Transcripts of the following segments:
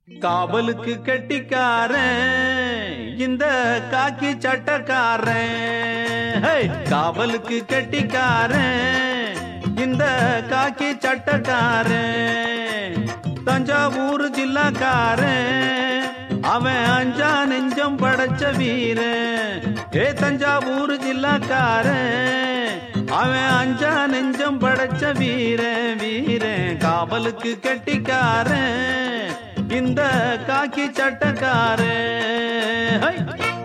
காவலுக்கு கட்டிக்காரன் இந்த காக்கி சட்டக்காரன் ஹே! காவலுக்கு கட்டிக்காரன் இந்த காக்கி சட்டக்காரன் தஞ்சாவூர் ஜில்லாக்காரன் அவன் அஞ்சா நெஞ்சம் படைச்ச வீரன் ஏ தஞ்சாவூர் ஜில்லாக்காரன் அவன் அஞ்சா நெஞ்சம் படைச்ச வீரன் வீரன் காவலுக்கு கட்டிக்காரன் இந்த காக்கி சட்டக்காரன் ஹை!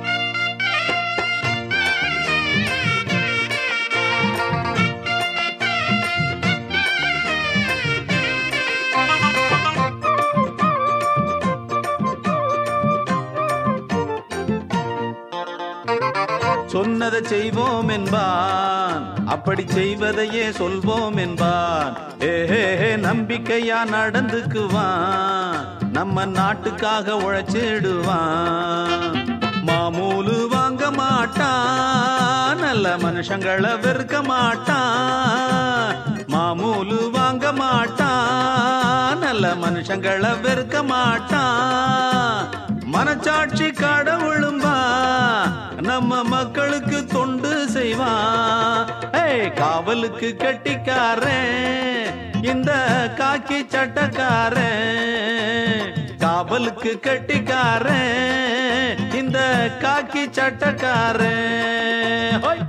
சொன்னதை செய்வோம் என்பான் அப்படி செய்வதையே சொல்வோம் என்பான் ஏஹே நம்பிக்கையா நடந்துக்குவான் நம்ம நாட்டுக்காக உழைச்சிடுவான் மாமூலு வாங்க மாட்டான் நல்ல மனுஷங்களை வெறுக்க மாட்டான் மாமூலு வாங்க மாட்டான் நல்ல மனுஷங்களை வெறுக்க மாட்டான் மனச்சாட்சி கடவுளும்பா நம்ம மக்களுக்கு தொண்டு செய்வான் ஏய் காவலுக்கு கட்டிக்காரன் இந்த காக்கி சட்டக்காரன் காவலுக்கு கட்டிக்காரன் இந்த காக்கி சட்டக்காரன் ஹோய்!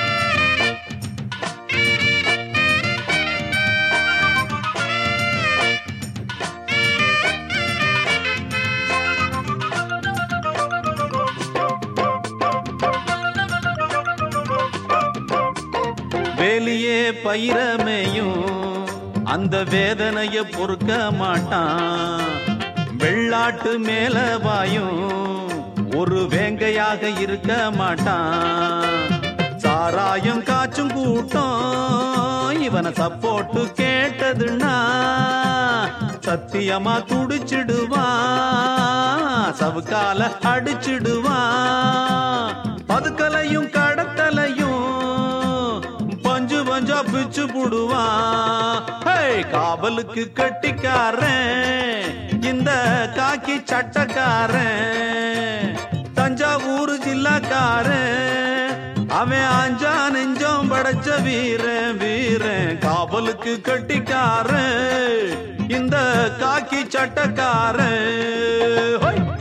வேலியே பயிரமேயும் அந்த வேதனைய பொறுக்க மாட்டான் வெள்ளாட்டு மேல வாயும் ஒரு வேங்கையாக இருக்க மாட்டான் சாராயம் காச்சும் கூட்டம் இவனை சப்போட்டு கேட்டதுன்னா சத்தியமா துடிச்சிடுவான் சவுக்கால அடிச்சிடுவான் பதுக்கலையும் கடத்தலையும் பஞ்சு பஞ்சா பிச்சு புடுவான் ஹே, காவலுக்கு கட்டிக்காரன் இந்த காக்கி சட்டக்காரன் தஞ்சாவூர் ஜில்லாக்காரன் அவன் அஞ்சா நெஞ்சம் படைச்ச வீரன் வீரன் காவலுக்கு கட்டிக்காரன் இந்த காக்கி சட்டக்காரன் ஹோய்